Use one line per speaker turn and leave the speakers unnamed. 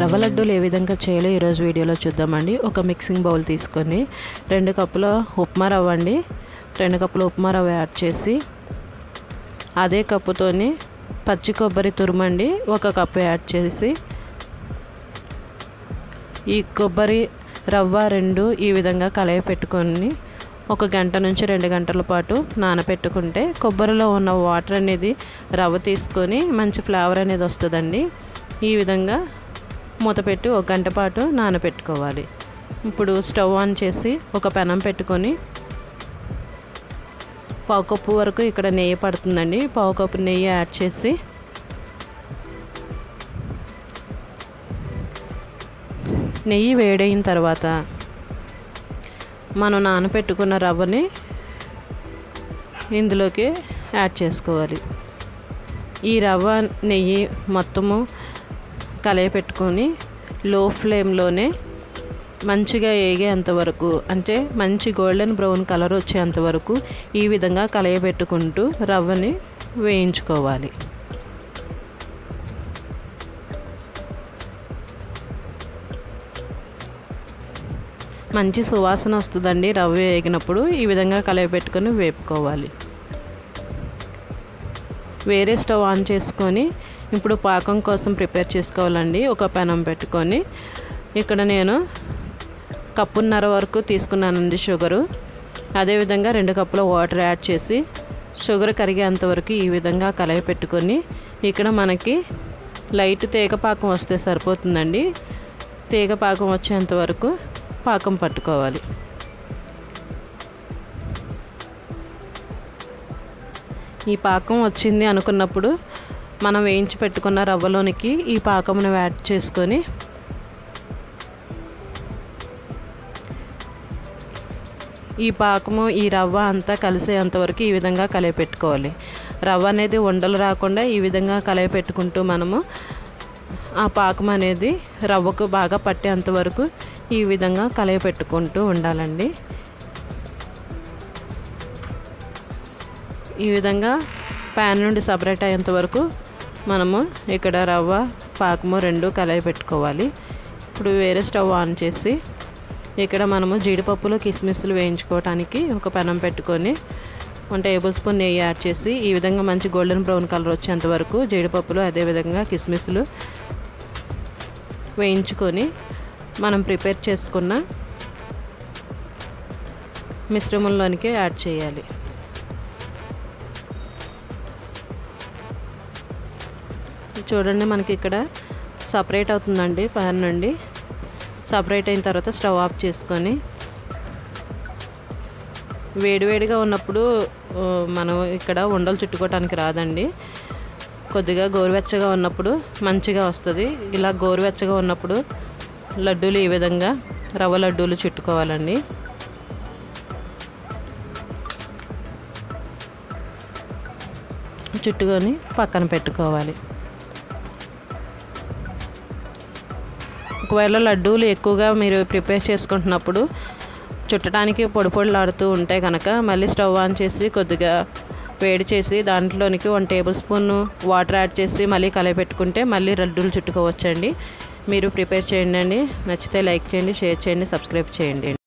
రవ్వ లడ్డూలు ఏ విధంగా చేయాలో ఈరోజు వీడియోలో చూద్దామండి ఒక మిక్సింగ్ బౌల్ తీసుకొని రెండు కప్పుల ఉప్మా రవ్వ అండి రెండు కప్పుల ఉప్మా రవ్వ యాడ్ చేసి అదే కప్పుతోని పచ్చి కొబ్బరి తురుమండి ఒక కప్పు యాడ్ చేసి ఈ కొబ్బరి రవ్వ రెండు ఈ విధంగా కలయి పెట్టుకొని ఒక గంట నుంచి రెండు గంటల పాటు నానబెట్టుకుంటే కొబ్బరిలో ఉన్న వాటర్ అనేది రవ్వ తీసుకొని మంచి ఫ్లేవర్ అనేది వస్తుందండి ఈ విధంగా మూత పెట్టి ఒక గంట పాటు నానబెట్టుకోవాలి ఇప్పుడు స్టవ్ ఆన్ చేసి ఒక పెనం పెట్టుకొని పావు కప్పు వరకు ఇక్కడ నెయ్యి పడుతుందండి పావు కప్పు నెయ్యి యాడ్ చేసి నెయ్యి వేడైన తర్వాత మనం నానబెట్టుకున్న రవ్వని ఇందులోకి యాడ్ చేసుకోవాలి ఈ రవ్వ నెయ్యి మొత్తము కలయపెట్టుకొని లో ఫ్లేమ్లోనే మంచిగా వేగేంత వరకు అంటే మంచి గోల్డెన్ బ్రౌన్ కలర్ వచ్చేంత వరకు ఈ విధంగా కలయబెట్టుకుంటూ రవ్వని వేయించుకోవాలి మంచి సువాసన వస్తుందండి రవ్వ వేగినప్పుడు ఈ విధంగా కలయపెట్టుకొని వేపుకోవాలి వేరే స్టవ్ ఆన్ చేసుకొని ఇప్పుడు పాకం కోసం ప్రిపేర్ చేసుకోవాలండి ఒక పెనం పెట్టుకొని ఇక్కడ నేను కప్పున్నర వరకు తీసుకున్నానండి షుగరు అదేవిధంగా రెండు కప్పుల వాటర్ యాడ్ చేసి షుగర్ కరిగేంత వరకు ఈ విధంగా కలయి పెట్టుకొని ఇక్కడ మనకి లైట్ తీగ పాకం వస్తే సరిపోతుందండి తీగ పాకం వచ్చేంత వరకు పాకం పట్టుకోవాలి ఈ పాకం వచ్చింది అనుకున్నప్పుడు మనం వేయించి పెట్టుకున్న రవ్వలోనికి ఈ పాకమును యాడ్ చేసుకొని ఈ పాకము ఈ రవ్వ అంతా కలిసేంతవరకు ఈ విధంగా కలియపెట్టుకోవాలి రవ్వ అనేది ఉండలు రాకుండా ఈ విధంగా కలియపెట్టుకుంటూ మనము ఆ పాకం అనేది రవ్వకు బాగా పట్టేంత వరకు ఈ విధంగా కలయపెట్టుకుంటూ ఉండాలండి ఈ విధంగా ప్యాన్ నుండి సపరేట్ అయ్యేంత వరకు మనము ఇక్కడ రవ్వ పాకము రెండు కలయి పెట్టుకోవాలి ఇప్పుడు వేరే స్టవ్ ఆన్ చేసి ఇక్కడ మనము జీడిపప్పులు కిస్మిస్లు వేయించుకోవడానికి ఒక పెనం పెట్టుకొని వన్ టేబుల్ స్పూన్ నెయ్యి యాడ్ చేసి ఈ విధంగా మంచి గోల్డెన్ బ్రౌన్ కలర్ వచ్చేంత వరకు జీడిపప్పులు అదేవిధంగా కిస్మిస్లు వేయించుకొని మనం ప్రిపేర్ చేసుకున్న మిశ్రమంలోనికి యాడ్ చేయాలి చూడండి మనకి ఇక్కడ సపరేట్ అవుతుందండి ప్యాన్ నుండి సపరేట్ అయిన తర్వాత స్టవ్ ఆఫ్ చేసుకొని వేడివేడిగా ఉన్నప్పుడు మనం ఇక్కడ ఉండలు చుట్టుకోవటానికి రాదండి కొద్దిగా గోరువెచ్చగా ఉన్నప్పుడు మంచిగా వస్తుంది ఇలా గోరువెచ్చగా ఉన్నప్పుడు లడ్డూలు ఈ విధంగా రవ్వ లడ్డూలు చుట్టుకోవాలండి చుట్టుకొని పక్కన పెట్టుకోవాలి ఒకవేళ లడ్డూలు ఎక్కువగా మీరు ప్రిపేర్ చేసుకుంటున్నప్పుడు చుట్టడానికి పొడి పొడిలాడుతూ ఉంటే కనుక మళ్ళీ స్టవ్ ఆన్ చేసి కొద్దిగా వేడి చేసి దాంట్లోనికి one tablespoon water add చేసి మళ్ళీ కలయపెట్టుకుంటే మళ్ళీ లడ్డూలు చుట్టుకోవచ్చండి మీరు ప్రిపేర్ చేయండి అండి నచ్చితే లైక్ చేయండి షేర్ చేయండి సబ్స్క్రైబ్ చేయండి